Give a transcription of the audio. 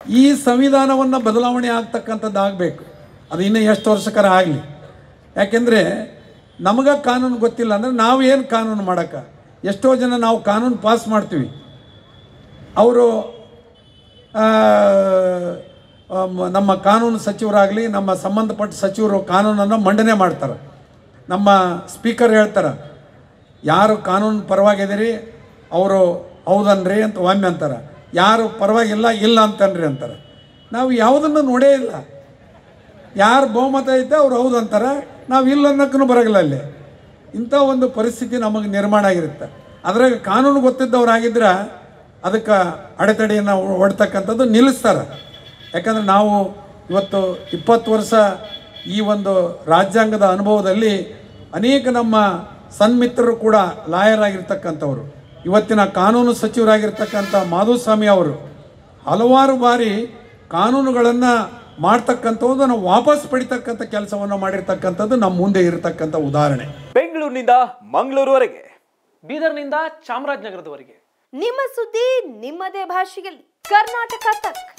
ಈ ಸಂವಿಧಾನವನ್ನು ಬದಲಾವಣೆ ಆಗ್ತಕ್ಕಂಥದ್ದು ಆಗಬೇಕು ಅದು ಇನ್ನೂ ಎಷ್ಟು ವರ್ಷಕರ ಆಗಲಿ ಯಾಕೆಂದರೆ ನಮಗೆ ಕಾನೂನು ಗೊತ್ತಿಲ್ಲ ಅಂದರೆ ನಾವು ಏನು ಕಾನೂನು ಮಾಡೋಕ್ಕೆ ಎಷ್ಟೋ ಜನ ನಾವು ಕಾನೂನು ಪಾಸ್ ಮಾಡ್ತೀವಿ ಅವರು ನಮ್ಮ ಕಾನೂನು ಸಚಿವರಾಗಲಿ ನಮ್ಮ ಸಂಬಂಧಪಟ್ಟ ಸಚಿವರು ಕಾನೂನನ್ನು ಮಂಡನೆ ಮಾಡ್ತಾರೆ ನಮ್ಮ ಸ್ಪೀಕರ್ ಹೇಳ್ತಾರೆ ಯಾರು ಕಾನೂನು ಪರವಾಗಿದ್ದೀರಿ ಅವರು ಹೌದನ್ರಿ ಅಂತ ಒಮ್ಮೆ ಅಂತಾರೆ ಯಾರು ಪರವಾಗಿಲ್ಲ ಇಲ್ಲ ಅಂತನ್ರಿ ಅಂತಾರೆ ನಾವು ಯಾವುದನ್ನು ನೋಡೇ ಇಲ್ಲ ಯಾರು ಬಹುಮತ ಐತೆ ಅವ್ರು ಹೌದು ಅಂತಾರೆ ನಾವು ಇಲ್ಲ ಅನ್ನೋಕ್ಕೂ ಬರೋಲ್ಲ ಅಲ್ಲಿ ಇಂಥ ಒಂದು ಪರಿಸ್ಥಿತಿ ನಮಗೆ ನಿರ್ಮಾಣ ಆಗಿರುತ್ತೆ ಅದ್ರಾಗ ಕಾನೂನು ಗೊತ್ತಿದ್ದವರಾಗಿದ್ರೆ ಅದಕ್ಕೆ ಅಡೆತಡೆಯನ್ನು ಹೊಡ್ತಕ್ಕಂಥದ್ದು ನಿಲ್ಲಿಸ್ತಾರೆ ಯಾಕಂದ್ರೆ ನಾವು ಇವತ್ತು ಇಪ್ಪತ್ತು ವರ್ಷ ಈ ಒಂದು ರಾಜ್ಯಾಂಗದ ಅನುಭವದಲ್ಲಿ ಅನೇಕ ನಮ್ಮ ಸನ್ಮಿತ್ರರು ಕೂಡ ಲಾಯರ್ ಆಗಿರ್ತಕ್ಕಂಥವ್ರು ಇವತ್ತಿನ ಕಾನೂನು ಸಚಿವರಾಗಿರ್ತಕ್ಕಂಥ ಮಾಧುಸ್ವಾಮಿ ಅವರು ಹಲವಾರು ಬಾರಿ ಕಾನೂನುಗಳನ್ನು ಮಾಡ್ತಕ್ಕಂಥದ್ದನ್ನು ವಾಪಸ್ ಪಡಿತಕ್ಕಂಥ ಕೆಲಸವನ್ನು ಮಾಡಿರ್ತಕ್ಕಂಥದ್ದು ನಮ್ಮ ಮುಂದೆ ಇರತಕ್ಕಂಥ ಉದಾಹರಣೆ ಬೆಂಗಳೂರಿನಿಂದ ಮಂಗಳೂರುವರೆಗೆ ಬೀದರ್ನಿಂದ ಚಾಮರಾಜನಗರದವರೆಗೆ ನಿಮ್ಮ ಸುದ್ದಿ ನಿಮ್ಮದೇ ಭಾಷೆಯಲ್ಲಿ ಕರ್ನಾಟಕ ತಕ್